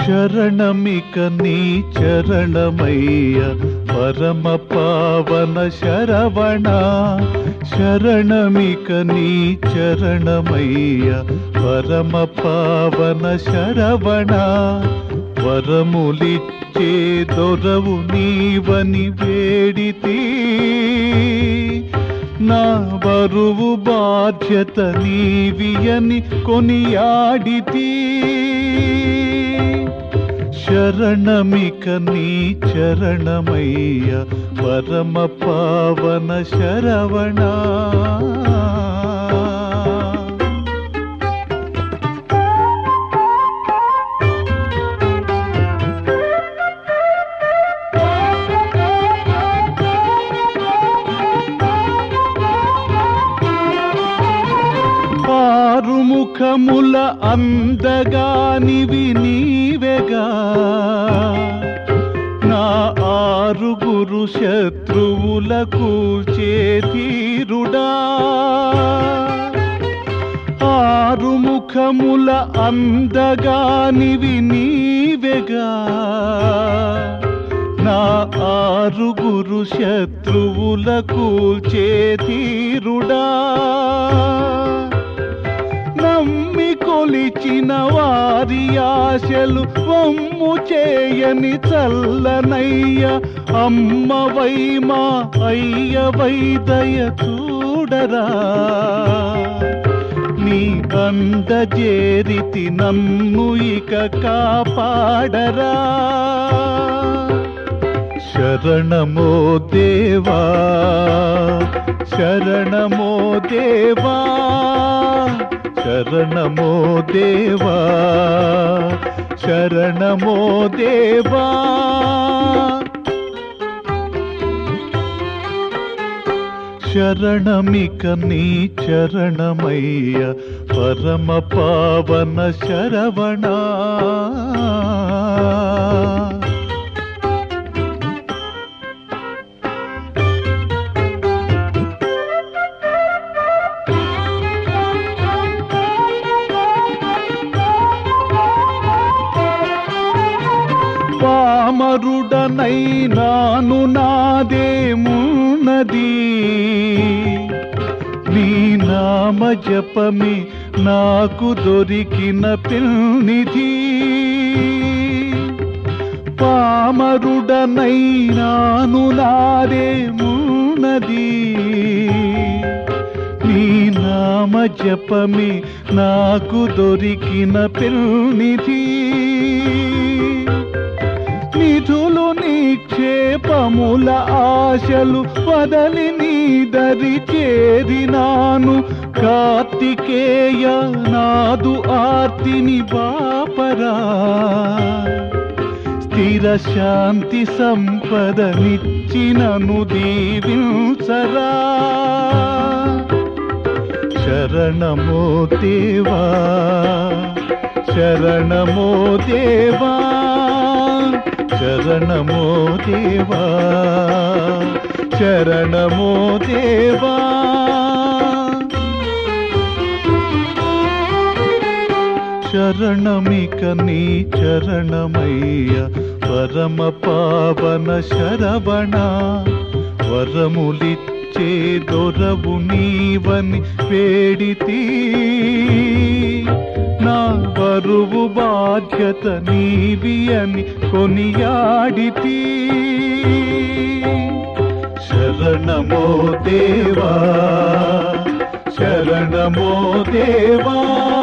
శరణమిక నీ చరణమయ్య పరమ పావన శరవణ శరణమిక నీ చరణమయ్య పరమ పావన శరవణ వరములిచ్చే దొరవు నీవని వేడితి నా బరువు బాధ్యత నీవియని కొనియాడితి శరణమిక నీ చరణమయ్య పరమ పావన శరవణ ఆరు ముఖముల అందగానివి నీవెగా నా ఆరుగురు శత్రువులకు చేతీరుడా ఆరు ముఖముల అందగానివి నీవెగా నా ఆరుగురు శత్రువులకు చేతీరుడా నమ్మి కొలిచిన వారి ఆశలు వమ్ము చేయని చల్లనయ్య అమ్మవై మా అయ్యవై దయ చూడరా నీ అందజేరితి నన్ను ఇక కాపాడరా శరణమో దేవా శరణమో దేవా శరణమో దేవా శరణమో దేవా శరణమిక నీ చరణమయ్య పరమ పావన శరవణ పామరుడనై నాను నాదేమున్నది నీ నామ జపమి నాకు దొరికిన పిల్నిధి పామరుడనై నాను నాదేమున్నది నీ నామ జపమి నాకు దొరికిన పిల్నిధి నిధులు నిక్షేపముల ఆశలు వదలి నీ దరి చేరినాను కార్తికేయ నాదు ఆర్తిని బాపరా స్థిర శాంతి సంపదనిచ్చినను దీవించరా శరణమో దేవా శరణమో దేవా శరణమో దేవా శరణమో దేవా శరణమిక నీ చరణమయ్య పరమ పావన శరవణ వరములిచ్చే దొరవు నీవని వేడితి నా బరువు బాధ్యత నీవి అని కొనియాడితి శరణమో దేవా శరణమో దేవా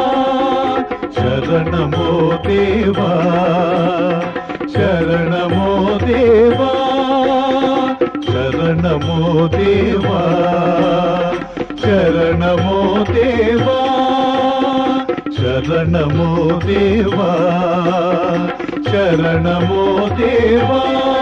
శరణమో దేవా శరణమో దేవా శరణమో దేవా శరణమో దేవా శరణమో దేవా శరణమో దేవా